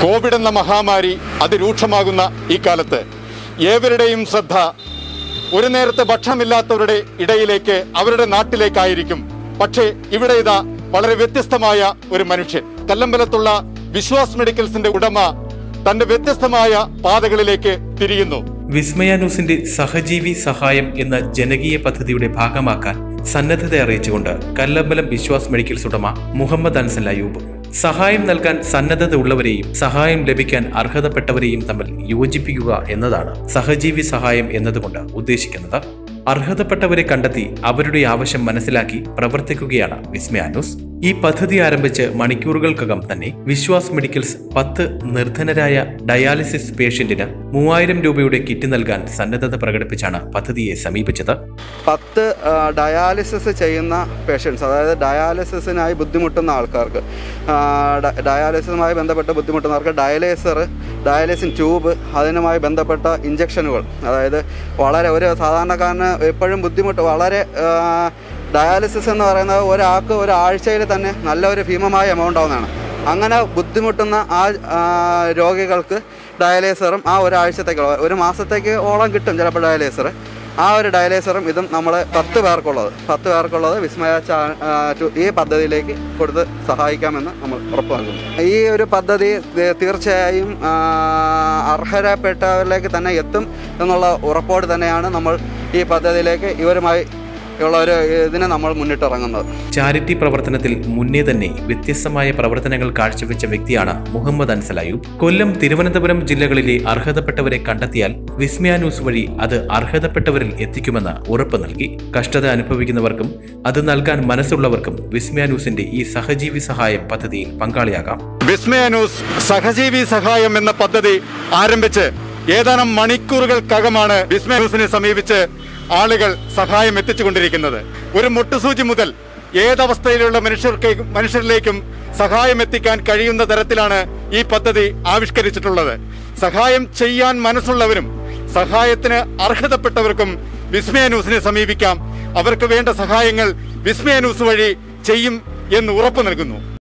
Covid എന്ന മഹാമാരി അതിരൂക്ഷമാകുന്ന ഈ കാലത്ത് ഏവരുടെയും ശ്രദ്ധ ഒരു നേരത്തെ ഭക്ഷണമില്ലാത്തവരുടെ ഇടയിലേക്ക് അവരുടെ നാട്ടിലേക്കായിരിക്കും പക്ഷേ ഇവിടെ ഇതാ വളരെ വ്യത്യസ്തമായ ഒരു മനുഷ്യൻ കല്ലമ്പലത്തുള്ള വിശ്വാസ് മെഡിക്കൽസിന്റെ ഉടമ തന്റെ വ്യത്യസ്തമായ പാതകളിലേക്ക് തിരിയുന്നു വിസ്മയ ന്യൂസിന്റെ സഹജീവി സഹായം എന്ന ജനകീയ പദ്ധതിയുടെ ഭാഗമാക്കാൻ സന്നദ്ധത അറിയിച്ചുകൊണ്ട് കല്ലമ്പലം വിശ്വാസ് മെഡിക്കൽസ് ഉടമ മുഹമ്മദ് അൻസൽ അയൂബ് സഹായം നൽകാൻ സന്നദ്ധത ഉള്ളവരെയും സഹായം ലഭിക്കാൻ അർഹതപ്പെട്ടവരെയും തമ്മിൽ യോജിപ്പിക്കുക എന്നതാണ് സഹജീവി സഹായം എന്നതുകൊണ്ട് ഉദ്ദേശിക്കുന്നത് അർഹതപ്പെട്ടവരെ കണ്ടെത്തി അവരുടെ ആവശ്യം മനസ്സിലാക്കി പ്രവർത്തിക്കുകയാണ് വിസ്മയ ന്യൂസ് ഈ പദ്ധതി ആരംഭിച്ച് മണിക്കൂറുകൾക്കകം തന്നെ വിശ്വാസ് മെഡിക്കൽസ് പത്ത് നിർധനരായ ഡയാലിസിസ് പേഷ്യന്റിന് മൂവായിരം രൂപയുടെ കിറ്റ് നൽകാൻ സന്നദ്ധത പ്രകടിപ്പിച്ചാണ് പദ്ധതിയെ സമീപിച്ചത് പത്ത് ആ, ഡയാലിസിസ് ചെയ്യുന്ന പേഷ്യൻസ് അതായത് ഡയാലിസിസിനായി ബുദ്ധിമുട്ടുന്ന ആൾക്കാർക്ക് ആ, ഡ- ഡയാലിസിസുമായി ബന്ധപ്പെട്ട് ബുദ്ധിമുട്ടുന്നവർക്ക് ഡയലേസർ ഡയാലിസിൻ ട്യൂബ് അതിനുമായി ബന്ധപ്പെട്ട ഇഞ്ചക്ഷനുകൾ അതായത് വളരെ ഒരു സാധാരണക്കാരന് എപ്പോഴും ബുദ്ധിമുട്ട് വളരെ ആ, ഡയാലിസിസ് എന്ന് പറയുന്നത് ഒരാൾക്ക് ഒരാഴ്ചയിൽ തന്നെ നല്ലൊരു ഭീമമായ എമൗണ്ട് ആവുന്നതാണ് അങ്ങനെ ബുദ്ധിമുട്ടുന്ന ആ ആ, രോഗികൾക്ക് ഡയലേസറും ആ ഒരാഴ്ചത്തേക്ക് ഒരു മാസത്തേക്ക് ഓളം കിട്ടും ചിലപ്പോൾ ഡയലേസർ ആ ഒരു ഡയലേസറും ഇതും നമ്മൾ പത്ത് പേർക്കുള്ളത് പത്ത് പേർക്കുള്ളത് വിസ്മയ ചാ ആ, ടു- ഈ പദ്ധതിയിലേക്ക് കൊടുത്ത് സഹായിക്കാമെന്ന് നമ്മൾ ഉറപ്പ് നൽകുന്നു ഈ ഒരു പദ്ധതി തീ- തീർച്ചയായും ആ, അർഹരപ്പെട്ടവരിലേക്ക് തന്നെ എത്തും എന്നുള്ള ഉറപ്പോട് തന്നെയാണ് നമ്മൾ ഈ പദ്ധതിയിലേക്ക് ഇവരുമായി ഉള്ള ഒരു ഇതിനെ നമ്മൾ മുന്നിട്ടിറങ്ങുന്നത് ചാരിറ്റി പ്രവർത്തനത്തിൽ മുന്നേ തന്നെ വ്യത്യസ്തമായ പ്രവർത്തനങ്ങൾ കാഴ്ചവെച്ച വ്യക്തിയാണ് മുഹമ്മദ് അൻസൽ അയൂബ് കൊല്ലം തിരുവനന്തപുരം ജില്ലകളിലെ അർഹതപ്പെട്ടവരെ കണ്ടെത്തിയാൽ വിസ്മയ ന്യൂസ് വഴി അത് അർഹതപ്പെട്ടവരിൽ എത്തിക്കുമെന്ന് ഉറപ്പ് നൽകി കഷ്ടത അനുഭവിക്കുന്നവർക്കും അത് നൽകാൻ മനസ്സുള്ളവർക്കും വിസ്മയ ന്യൂസിന്റെ ഈ സഹജീവി സഹായം പദ്ധതിയിൽ പങ്കാളിയാകാം വിസ്മയ ന്യൂസ് സഹജീവി സഹായം എന്ന പദ്ധതി ആരംഭിച്ച് ഏതാനും മണിക്കൂറുകൾക്കകമാണ് വിസ്മയ ന്യൂസിനെ സമീപിച്ച് ആളുകൾ സഹായം എത്തിച്ചുകൊണ്ടിരിക്കുന്നത് ഒരു മുട്ടുസൂചി മുതൽ ഏതവസ്ഥയിലുള്ള മനുഷ്യർക്ക് മനുഷ്യരിലേക്കും സഹായം എത്തിക്കാൻ കഴിയുന്ന തരത്തിലാണ് ഈ പദ്ധതി ആവിഷ്കരിച്ചിട്ടുള്ളത് സഹായം ചെയ്യാൻ മനസ്സുള്ളവരും സഹായത്തിന് അർഹതപ്പെട്ടവർക്കും വിസ്മയ ന്യൂസിനെ സമീപിക്കാം അവർക്ക് വേണ്ട സഹായങ്ങൾ വിസ്മയ ന്യൂസ് വഴി ചെയ്യും എന്ന് ഉറപ്പു നൽകുന്നു